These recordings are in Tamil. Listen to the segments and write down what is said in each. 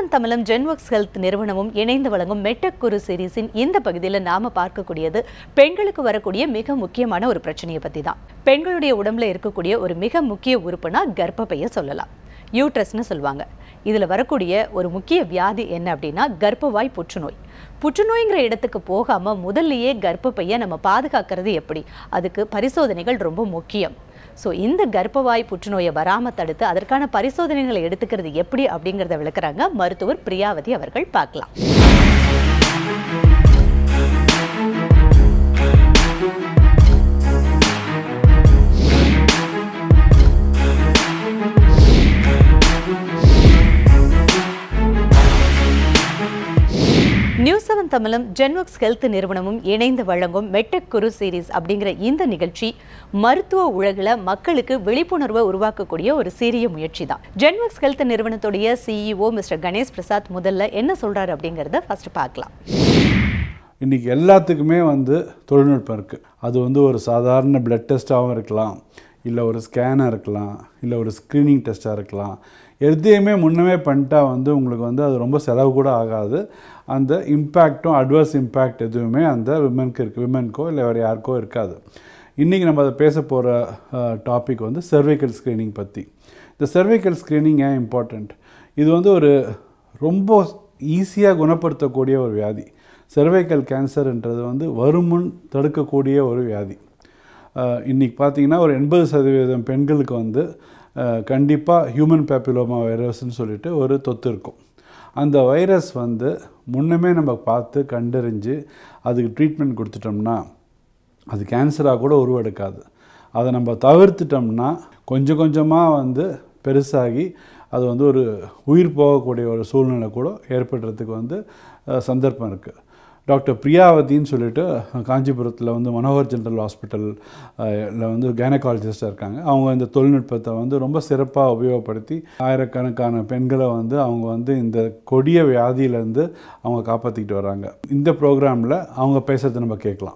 செவன் தமிழம் ஜென்வொர்க்ஸ் ஹெல்த் நிறுவனமும் இணைந்து வழங்கும் மெட்டக் குரு சீரீஸின் இந்த பகுதியில் நாம பார்க்கக்கூடியது பெண்களுக்கு வரக்கூடிய மிக முக்கியமான ஒரு பிரச்சனையை பற்றி தான் பெண்களுடைய உடம்புல இருக்கக்கூடிய ஒரு மிக முக்கிய உறுப்புனா கர்ப்பப்பையை சொல்லலாம் யூட்ரஸ்னு சொல்லுவாங்க இதில் வரக்கூடிய ஒரு முக்கிய வியாதி என்ன அப்படின்னா கர்ப்பவாய் புற்றுநோய் புற்றுநோய்ங்கிற இடத்துக்கு போகாமல் முதல்லையே கர்ப்பப்பையை நம்ம பாதுகாக்கிறது எப்படி அதுக்கு பரிசோதனைகள் ரொம்ப முக்கியம் ஸோ இந்த கர்ப்பவாய் புற்றுநோயை வராமல் தடுத்து அதற்கான பரிசோதனைகளை எடுத்துக்கிறது எப்படி அப்படிங்கிறத விளக்குறாங்க மருத்துவர் பிரியாவதி அவர்கள் பார்க்கலாம் நியூஸ் செவன் தமிழும் ஜென்வொக்ஸ் ஹெல்த் நிறுவனமும் இணைந்து வழங்கும் மெட்டக் குரு சீரீஸ் அப்படிங்கிற இந்த நிகழ்ச்சி மருத்துவ உலகில் மக்களுக்கு விழிப்புணர்வை உருவாக்கக்கூடிய ஒரு சீரிய முயற்சி தான் ஜென்வொக்ஸ் ஹெல்த் நிறுவனத்துடைய சிஇஓ மிஸ்டர் கணேஷ் பிரசாத் முதல்ல என்ன சொல்றாரு அப்படிங்கிறத ஃபர்ஸ்ட் பார்க்கலாம் இன்றைக்கி எல்லாத்துக்குமே வந்து தொழில்நுட்பம் இருக்குது அது வந்து ஒரு சாதாரண பிளட் டெஸ்ட்டாகவும் இருக்கலாம் இல்லை ஒரு ஸ்கேனாக இருக்கலாம் இல்லை ஒரு ஸ்க்ரீனிங் டெஸ்ட்டாக இருக்கலாம் எதையுமே முன்னமே பண்ணிட்டா வந்து உங்களுக்கு வந்து அது ரொம்ப செலவு கூட ஆகாது அந்த இம்பேக்ட்டும் அட்வர்ஸ் இம்பேக்ட் எதுவுமே அந்த விமனுக்கு இருக்குது விமனுக்கோ இல்லை வேறு யாருக்கோ இருக்காது இன்றைக்கி நம்ம அதை பேச போகிற டாபிக் வந்து cervical ஸ்க்ரீனிங் பற்றி இந்த cervical ஸ்க்ரீனிங் ஏன் இம்பார்ட்டண்ட் இது வந்து ஒரு ரொம்ப ஈஸியாக குணப்படுத்தக்கூடிய ஒரு வியாதி cervical கேன்சர்ன்றது வந்து வருமுன் தடுக்கக்கூடிய ஒரு வியாதி அஹ் இன்னைக்கு பார்த்தீங்கன்னா ஒரு எண்பது சதவீதம் பெண்களுக்கு வந்து கண்டிப்பாக ஹியூமன் பேப்பிலோமா வைரஸ்னு சொல்லிட்டு ஒரு தொத்து இருக்கும் அந்த வைரஸ் வந்து முன்னமே நம்ம பார்த்து கண்டறிஞ்சு அதுக்கு ட்ரீட்மெண்ட் கொடுத்துட்டோம்னா அது கேன்சராக கூட உருவெடுக்காது அதை நம்ம தவிர்த்துட்டோம்னா கொஞ்சம் கொஞ்சமாக வந்து பெருசாகி அது வந்து ஒரு உயிர் போகக்கூடிய ஒரு சூழ்நிலை கூட ஏற்படுறதுக்கு வந்து அஹ், சந்தர்ப்பம் இருக்குது டாக்டர் பிரியாவதின்னு சொல்லிட்டு காஞ்சிபுரத்தில் வந்து மனோகர் ஜென்ரல் ஹாஸ்பிட்டல் ல வந்து கைனகாலஜிஸ்டாக இருக்காங்க அவங்க இந்த தொழில்நுட்பத்தை வந்து ரொம்ப சிறப்பாக உபயோகப்படுத்தி ஆயிரக்கணக்கான பெண்களை வந்து அவங்க வந்து இந்த கொடிய வியாதியிலேருந்து அவங்க காப்பாற்றிக்கிட்டு வராங்க இந்த ப்ரோக்ராமில் அவங்க பேசுறதை நம்ம கேட்கலாம்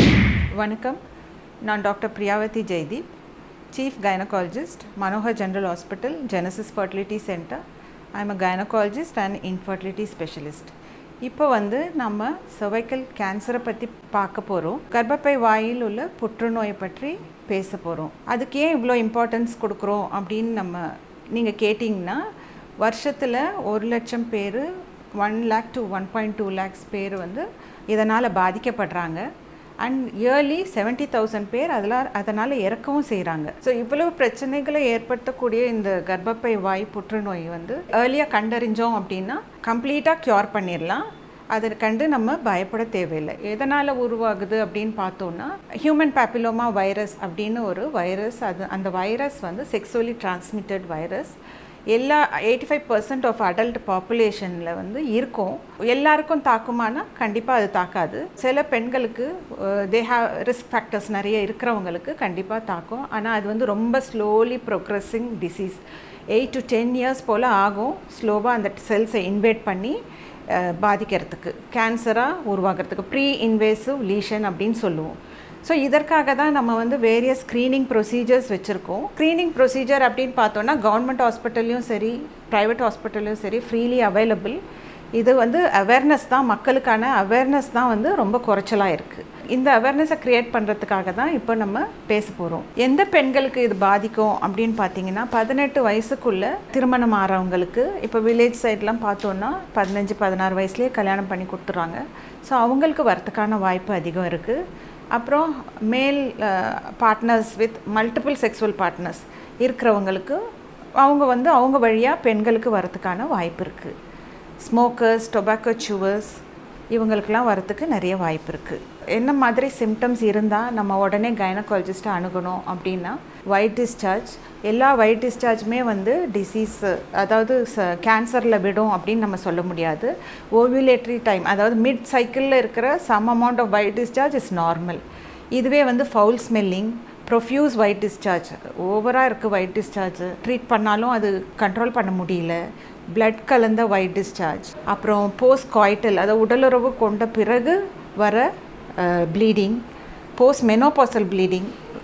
வணக்கம் நான் doctor Priyavathi Jaideep chief gynaecologist Manohar general hospital Genesis fertility centre I am a gynaecologist and infertility specialist இப்போ வந்து நம்ம cervical கேன்சரை பற்றி பார்க்க போகிறோம் கர்ப்பப்பை வாயில் உள்ள புற்றுநோயை பற்றி பேச போகிறோம் அதுக்கு ஏன் இவ்வளோ இம்பார்ட்டன்ஸ் கொடுக்குறோம் அப்படின்னு நம்ம நீங்கள் கேட்டிங்கன்னா வருஷத்தில் ஒரு லட்சம் பேர் one lakh to one point two lakhs பேர் வந்து இதனால் பாதிக்கப்படுறாங்க அண்ட் இயர்லி செவன்ட்டி தௌசண்ட் பேர் அதில் அதனால் இறக்கவும் செய்கிறாங்க ஸோ இவ்வளவு பிரச்சனைகளை ஏற்படுத்தக்கூடிய இந்த கர்ப்பப்பை வாய் புற்றுநோய் வந்து ஏர்லியாக கண்டறிஞ்சோம் அப்படின்னா கம்ப்ளீட்டாக க்யூர் பண்ணிடலாம் அதை கண்டு நம்ம பயப்பட தேவையில்லை எதனால் உருவாகுது அப்படின்னு பார்த்தோன்னா ஹியூமன் பேப்பிலோமா வைரஸ் அப்படின்னு ஒரு வைரஸ் அது அந்த வைரஸ் வந்து செக்ஸுவலி டிரான்ஸ்மிட்டட் வைரஸ் எல்லா eighty five percent of adult பாப்புலேஷனில் வந்து இருக்கும் எல்லாருக்கும் தாக்குமானா கண்டிப்பாக அது தாக்காது சில பெண்களுக்கு தே ஹாவ் ரிஸ்க் ஃபேக்டர்ஸ் நிறைய இருக்கிறவங்களுக்கு கண்டிப்பாக தாக்கும் ஆனால் அது வந்து ரொம்ப slowly progressing disease eight to ten years போல் ஆகும் ஸ்லோவாக அந்த செல்ஸை இன்வேட் பண்ணி அஹ், பாதிக்கிறதுக்கு கேன்சராக உருவாகிறதுக்கு ப்ரீ இன்வேசிவ் லீஷன் அப்படின்னு சொல்லுவோம் ஸோ இதற்காக தான் நம்ம வந்து வேரியஸ் ஸ்க்ரீனிங் ப்ரொசீஜர்ஸ் வச்சுருக்கோம் ஸ்க்ரீனிங் ப்ரொசீஜர் அப்படின்னு பார்த்தோன்னா கவர்மெண்ட் ஹாஸ்பிட்டல்லையும் சரி ப்ரைவேட் ஹாஸ்பிட்டல்லையும் சரி ஃப்ரீலி அவைலபிள் இது வந்து அவேர்னஸ் தான் மக்களுக்கான அவேர்னஸ் தான் வந்து ரொம்ப குறைச்சலாக இருக்குது இந்த அவேர்னஸை க்ரியேட் பண்ணுறதுக்காக தான் இப்போ நம்ம பேச போகிறோம் எந்த பெண்களுக்கு இது பாதிக்கும் அப்படின்னு பார்த்தீங்கன்னா பதினெட்டு வயசுக்குள்ளே திருமணம் ஆகிறவங்களுக்கு இப்போ வில்லேஜ் சைட்லாம் பார்த்தோன்னா பதினஞ்சு பதினாறு வயசுலேயே கல்யாணம் பண்ணி கொடுத்துட்றாங்க ஸோ அவங்களுக்கு வரத்துக்கான வாய்ப்பு அதிகம் இருக்குது அப்புறம் male partners with multiple sexual partners இருக்கிறவங்களுக்கு அவங்க வந்து அவங்க வழியாக பெண்களுக்கு வரத்துக்கான வாய்ப்பு இருக்குது ஸ்மோக்கர்ஸ் டொபாக்கோ சூவர்ஸ் இவங்களுக்கெல்லாம் வரத்துக்கு நிறைய வாய்ப்பு இருக்குது என்ன மாதிரி சிம்டம்ஸ் இருந்தால் நம்ம உடனே கைனகாலஜிஸ்ட்டை அணுகணும் அப்படின்னா ஒயிட் டிஸ்சார்ஜ் எல்லா ஒயிட் டிஸ்சார்ஜுமே வந்து டிசீஸ் அதாவது கேன்சரில் விடும் அப்படின்னு நம்ம சொல்ல முடியாது ஓவியுலேட்டரி டைம் அதாவது மிட் சைக்கிளில் இருக்கிற some amount of white discharge is normal இதுவே வந்து foul smelling profuse white discharge ஓவராக இருக்குது ஒயிட் டிஸ்சார்ஜ் ட்ரீட் பண்ணாலும் அது கண்ட்ரோல் பண்ண முடியல blood கலந்த ஒயிட் டிஸ்சார்ஜ் அப்புறம் போஸ்ட் காய்டல் அதாவது உடலுறவு கொண்ட பிறகு வர ப்ளீடிங் போஸ்ட் மெனோபாசல் ப்ளீடிங்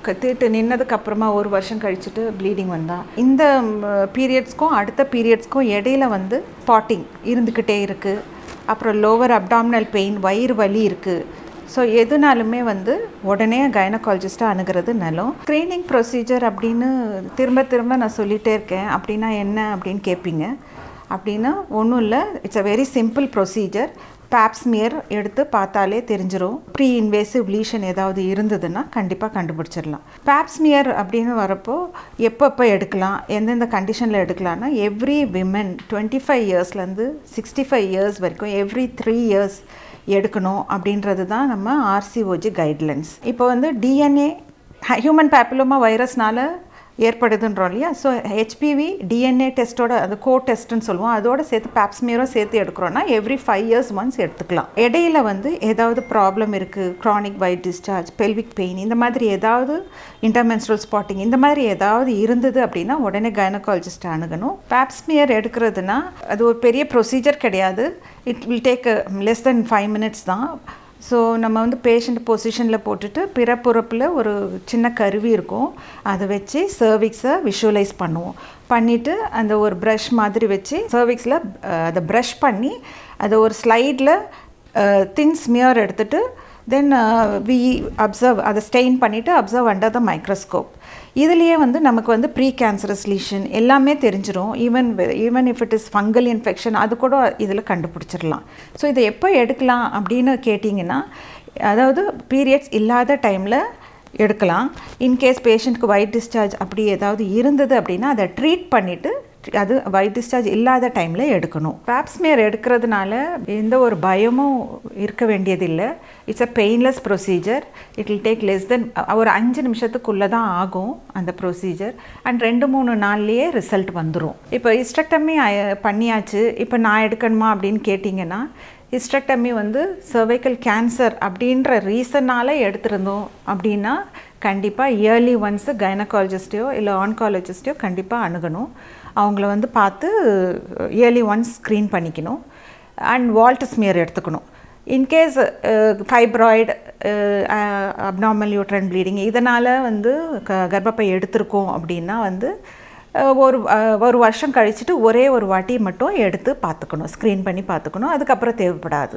க- தீட்டு நின்னதுக்கு அப்புறமா ஒரு வருஷம் கழிச்சுட்டு ப்ளீடிங் வந்தா இந்த பீரியட்ஸ்க்கும் அடுத்த பீரியட்ஸ்க்கும் இடையில வந்து ஸ்பாட்டிங் இருந்துக்கிட்டே இருக்குது அப்புறம் லோவர் அப்டாமினல் பெயின் வயிறு வலி இருக்குது ஸோ எதுனாலுமே வந்து உடனே கைனகாலஜிஸ்ட்டை அணுகிறது நலம் ஸ்க்ரீனிங் ப்ரொசீஜர் அப்படின்னு திரும்ப திரும்ப நான் சொல்லிகிட்டே இருக்கேன் அப்படின்னா என்ன அப்படின்னு கேட்பீங்க அப்படின்னா ஒன்றும் இல்லை it's a very simple procedure pap smear எடுத்து பார்த்தாலே தெரிஞ்சிரும் ப்ரீ இன்வேசிவ் லீஷன் ஏதாவது இருந்ததுன்னா கண்டிப்பாக கண்டுபிடிச்சிடலாம் பேப்ஸ்மியர் அப்படின்னு வரப்போ எப்பப்போ எடுக்கலாம் எந்தெந்த கண்டிஷனில் எடுக்கலாம்னா எவ்ரி விமன் டுவெண்ட்டி ஃபைவ் இயர்ஸ்லேருந்து சிக்ஸ்டி ஃபைவ் இயர்ஸ் வரைக்கும் எவ்ரி த்ரீ இயர்ஸ் எடுக்கணும் அப்படின்றது தான் நம்ம ஆர்சிஓஜி கைட்லைன்ஸ் இப்போ வந்து டிஎன்ஏ ஹியூமன் பேப்பிலோமா வைரஸ்னால ஏற்படுதுன்றோம் இல்லையா ஸோ ஹெச்பிவி டிஎன்ஏ டெஸ்ட்டோட அந்த கோ டெஸ்ட்டுன்னு சொல்லுவோம் அதோட சேர்த்து பேப்ஸ்மியரும் சேர்த்து எடுக்கிறோன்னா எவ்ரி ஃபைவ் இயர்ஸ் ஒன்ஸ் எடுத்துக்கலாம் இடையில வந்து ஏதாவது ப்ராப்ளம் இருக்குது chronic white discharge pelvic pain இந்த மாதிரி ஏதாவது இன்டர்மென்ஸ்ட்ரல் ஸ்பாட்டிங் இந்த மாதிரி ஏதாவது இருந்தது அப்படின்னா உடனே கைனகாலஜிஸ்ட் அணுகணும் பேப்ஸ்மியர் எடுக்கிறதுனா அது ஒரு பெரிய ப்ரொசீஜர் கிடையாது it will take less than five minutes தான் ஸோ நம்ம வந்து பேஷண்ட் பொசிஷனில் போட்டுட்டு பிறப்புறப்பில் ஒரு சின்ன கருவி இருக்கும் அதை வச்சு சர்விக்ஸை விஷுவலைஸ் பண்ணுவோம் பண்ணிவிட்டு அந்த ஒரு ப்ரஷ் மாதிரி வச்சு சர்விக்ஸில் அதை ப்ரஷ் பண்ணி அதை ஒரு ஸ்லைடில் தின் ஸ்மியர் எடுத்துட்டு தென் வி அப்சர்வ் அதை ஸ்டெயின் பண்ணிவிட்டு அப்சர்வ் அண்டர் த மைக்ரோஸ்கோப் இதுலேயே வந்து நமக்கு வந்து ப்ரீ கேன்சரஸ் லீஷன் எல்லாமே தெரிஞ்சிரும் even even if it is fungal infection அது கூட இதில் கண்டுபிடிச்சிடலாம் ஸோ இதை எப்போ எடுக்கலாம் அப்படின்னு கேட்டிங்கன்னா அதாவது பீரியட்ஸ் இல்லாத டைமில் எடுக்கலாம் இன்கேஸ் பேஷண்ட்க்கு ஒயிட் டிஸ்சார்ஜ் அப்படி ஏதாவது இருந்தது அப்படின்னா அதை ட்ரீட் பண்ணிவிட்டு அது ஒயிட் டிஸ்சார்ஜ் இல்லாத டைமில் எடுக்கணும் பேப்ஸ்மியர் எடுக்கிறதுனால எந்த ஒரு பயமும் இருக்க வேண்டியதில்லை it's a painless procedure it will take less than ஒரு அஞ்சு நிமிஷத்துக்குள்ளே தான் ஆகும் அந்த ப்ரொசீஜர் அண்ட் ரெண்டு மூணு நாள்லேயே ரிசல்ட் வந்துடும் இப்போ ஹிஸ்டக்டமி பண்ணியாச்சு இப்போ நான் எடுக்கணுமா அப்படின்னு கேட்டிங்கன்னா ஹிஸ்டக்டமி வந்து cervical கேன்சர் அப்படின்ற ரீசனால் எடுத்திருந்தோம் அப்படின்னா கண்டிப்பாக இயர்லி ஒன்ஸு கைனகாலஜிஸ்ட்டையோ இல்லை ஆன்காலஜிஸ்ட்டையோ கண்டிப்பாக அணுகணும் அவங்கள வந்து பார்த்து இயர்லி ஒன்ஸ் ஸ்க்ரீன் பண்ணிக்கணும் அண்ட் வால்ட் ஸ்மியர் எடுத்துக்கணும் in case fibroid abnormal uterine bleeding இதனால் வந்து க கர்ப்பப்பை எடுத்திருக்கோம் அப்படின்னா வந்து அஹ், ஒரு அஹ், ஒரு வருஷம் கழிச்சுட்டு ஒரே ஒரு வாட்டி மட்டும் எடுத்து பார்த்துக்கணும் ஸ்க்ரீன் பண்ணி பார்த்துக்கணும் அதுக்கப்புறம் தேவைப்படாது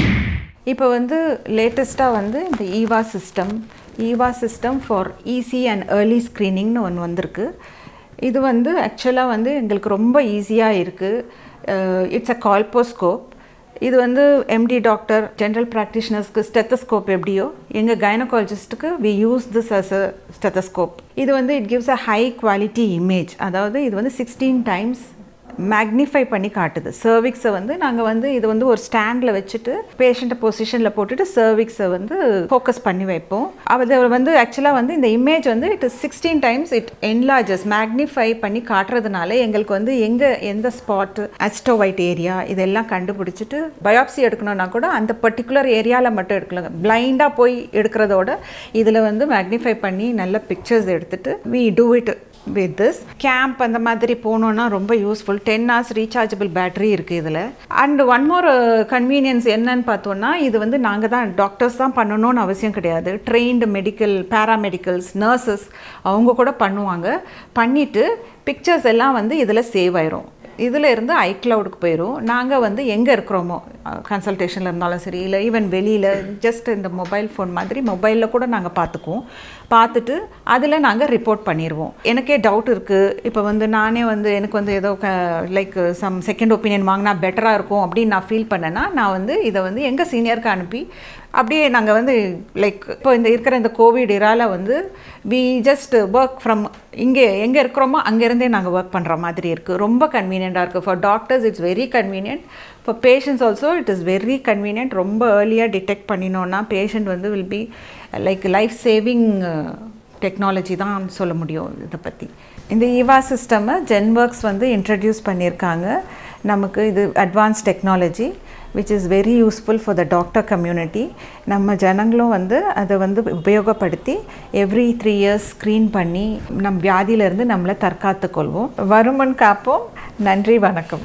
இப்போ வந்து லேட்டஸ்ட்டாக வந்து இந்த Eva system Eva system for easy and early ஸ்க்ரீனிங்னு ஒன்று வந்திருக்கு இது வந்து ஆக்சுவலாக வந்து எங்களுக்கு ரொம்ப ஈஸியாக இருக்குது இட்ஸ் அ கால்போஸ்கோப் இது வந்து எம்டி டாக்டர் ஜென்ரல் ப்ராக்டிஷனர்ஸ்க்கு ஸ்டெத்தஸ்கோப் எப்படியோ எங்கள் கைனகாலஜிஸ்ட்டுக்கு we use this as a stethoscope இது வந்து it gives a high quality image அதாவது இது வந்து சிக்ஸ்டீன் டைம்ஸ் மேக்னிஃபை பண்ணி காட்டுது சர்விக்ஸை வந்து நாங்கள் வந்து இது வந்து ஒரு ஸ்டாண்டில் வச்சுட்டு பேஷண்ட்டை பொசிஷனில் போட்டுட்டு சர்விக்ஸை வந்து ஃபோக்கஸ் பண்ணி வைப்போம் அது வந்து ஆக்சுவலாக வந்து இந்த இமேஜ் வந்து it sixteen times it enlarges magnify பண்ணி காட்டுறதுனால எங்களுக்கு வந்து எங்கே எந்த ஸ்பாட்டு அஸ்டோவைட் ஏரியா இதெல்லாம் கண்டுபிடிச்சிட்டு பயாப்சி எடுக்கணும்னா கூட அந்த பர்டிகுலர் ஏரியாவில் மட்டும் எடுக்கலாங்க பிளைண்டாக போய் எடுக்கிறதோட இதில் வந்து மேக்னிஃபை பண்ணி நல்ல பிக்சர்ஸ் எடுத்துட்டு we do it with this camp அந்த மாதிரி போனோன்னா ரொம்ப useful ten hours rechargeable battery இருக்குது இதில் அண்ட் ஒன் மோர் கன்வீனியன்ஸ் என்னன்னு பார்த்தோன்னா இது வந்து நாங்கள் தான் டாக்டர்ஸ் தான் பண்ணணும்னு அவசியம் கிடையாது ட்ரெயின்டு மெடிக்கல் பேராமெடிக்கல்ஸ் நர்சஸ் அவங்க கூட பண்ணுவாங்க பண்ணிவிட்டு பிக்சர்ஸ் எல்லாம் வந்து இதில் சேவ் ஆயிரும் இதில் இருந்து ஐக்ளவுடுக்கு போயிடும் நாங்கள் வந்து எங்கே இருக்கிறோமோ கன்சல்டேஷனில் இருந்தாலும் சரி இல்லை ஈவன் வெளியில் ஜஸ்ட் இந்த மொபைல் ஃபோன் மாதிரி மொபைலில் கூட நாங்கள் பார்த்துக்குவோம் பார்த்துட்டு அதில் நாங்கள் ரிப்போர்ட் பண்ணிடுவோம் எனக்கே டவுட் இருக்குது இப்போ வந்து நானே வந்து எனக்கு வந்து ஏதோ லைக் சம் செகண்ட் ஒப்பீனியன் வாங்கினா பெட்டராக இருக்கும் அப்படின்னு நான் ஃபீல் பண்ணேன்னா நான் வந்து இதை வந்து எங்கள் சீனியருக்கு அனுப்பி அப்படியே நாங்கள் வந்து லைக் இப்போ இந்த இருக்கிற இந்த கோவிட் இரால வந்து வி ஜஸ்ட் ஒர்க் ஃப்ரம் இங்கே எங்கே இருக்கிறோமோ அங்கேருந்தே நாங்கள் ஒர்க் பண்ணுற மாதிரி இருக்குது ரொம்ப கன்வீனியண்ட்டாக இருக்குது for doctors it's very convenient for patients also it is very convenient ரொம்ப ஏர்லியாக டிடெக்ட் பண்ணினோன்னா பேஷண்ட் வந்து will be like life saving technology தான் சொல்ல முடியும் இதை பற்றி இந்த ஈவா சிஸ்டமை ஜென்வர்க்ஸ் வந்து இன்ட்ரடியூஸ் பண்ணியிருக்காங்க நமக்கு இது advance technology which is very useful for the doctor community நம்ம ஜனங்களும் வந்து அதை வந்து உபயோகப்படுத்தி எவ்ரி த்ரீ இயர்ஸ் ஸ்க்ரீன் பண்ணி நம் வியாதியிலேருந்து நம்மளை தற்காத்து கொள்வோம் வருமன் காப்போம் நன்றி வணக்கம்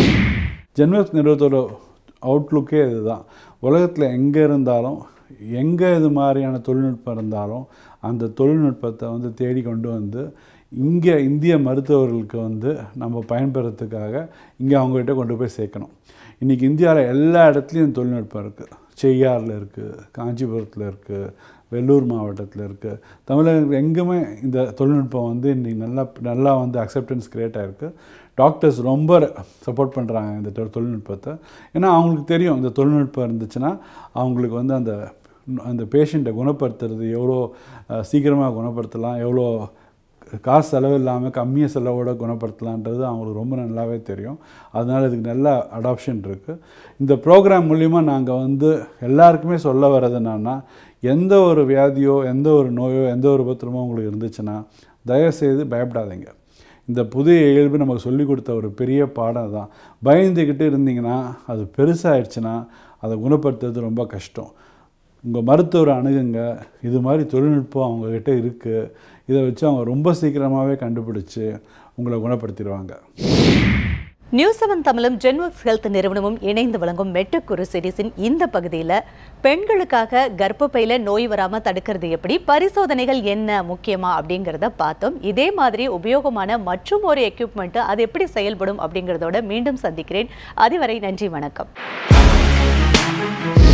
ஜென்வர்ஸ் நிறுவனத்தோட அவுட்லுக்கே இதுதான் உலகத்தில் எங்கே இருந்தாலும் எங்கே இது மாதிரியான தொழில்நுட்பம் இருந்தாலும் அந்த தொழில்நுட்பத்தை வந்து தேடி கொண்டு வந்து இங்கே இந்திய மருத்துவர்களுக்கு வந்து நம்ம பயன்பெறத்துக்காக இங்கே அவங்ககிட்ட கொண்டு போய் சேர்க்கணும் இன்றைக்கி இந்தியாவில் எல்லா இடத்துலையும் தொழில்நுட்பம் இருக்குது செய்யாறில் இருக்குது காஞ்சிபுரத்தில் இருக்குது வெள்ளூர் மாவட்டத்தில் இருக்குது தமிழகம் எங்குமே இந்த தொழில்நுட்பம் வந்து இன்றைக்கி நல்லா நல்லா வந்து அக்செப்டன்ஸ் க்ரியேட் ஆகிருக்கு டாக்டர்ஸ் ரொம்ப சப்போர்ட் பண்ணுறாங்க இந்த தொ- தொழில்நுட்பத்தை ஏன்னா அவங்களுக்கு தெரியும் இந்த தொழில்நுட்பம் இருந்துச்சுன்னா அவங்களுக்கு வந்து அந்த அந்த பேஷண்ட்டை குணப்படுத்துறது எவ்வளோ சீக்கிரமாக குணப்படுத்தலாம் எவ்வளோ காசு செலவு இல்லாமல் கம்மிய செலவோட குணப்படுத்தலான்றது அவங்களுக்கு ரொம்ப நல்லாவே தெரியும் அதனால் இதுக்கு நல்ல அடாப்ஷன் இருக்குது இந்த ப்ரோக்ராம் மூலிமா நாங்கள் வந்து எல்லாருக்குமே சொல்ல வர்றது என்னன்னா எந்த ஒரு வியாதியோ எந்த ஒரு நோயோ எந்த ஒரு உபத்திரமோ உங்களுக்கு இருந்துச்சுன்னா தயவுசெய்து பயப்படாதீங்க இந்த புதிய இயல்பு நமக்கு சொல்லி கொடுத்த ஒரு பெரிய பாடம் தான் பயந்துக்கிட்டு இருந்தீங்கன்னா அது பெருசாகிடுச்சுன்னா அதை குணப்படுத்துறது ரொம்ப கஷ்டம் உங்கள் மருத்துவரை அணுகுங்க இது மாதிரி தொழில்நுட்பம் அவங்கக்கிட்ட இருக்குது இதை வச்சு அவங்க ரொம்ப சீக்கிரமாகவே கண்டுபிடிச்சு உங்களை குணப்படுத்திடுவாங்க நியூஸ் செவன் தமிழும் ஜென்வர்க்ஸ் ஹெல்த் நிறுவனமும் இணைந்து வழங்கும் மெட்டுக்குரு சீரிஸின் இந்த பகுதியில் பெண்களுக்காக கர்ப்பப்பையில நோய் வராமல் தடுக்கிறது எப்படி பரிசோதனைகள் என்ன முக்கியமா அப்படிங்கிறத பார்த்தோம் இதே மாதிரி உபயோகமான மற்றும் ஒரு எக்யூப்மெண்ட் அது எப்படி செயல்படும் அப்படிங்கிறதோட மீண்டும் சந்திக்கிறேன் அதுவரை நன்றி வணக்கம்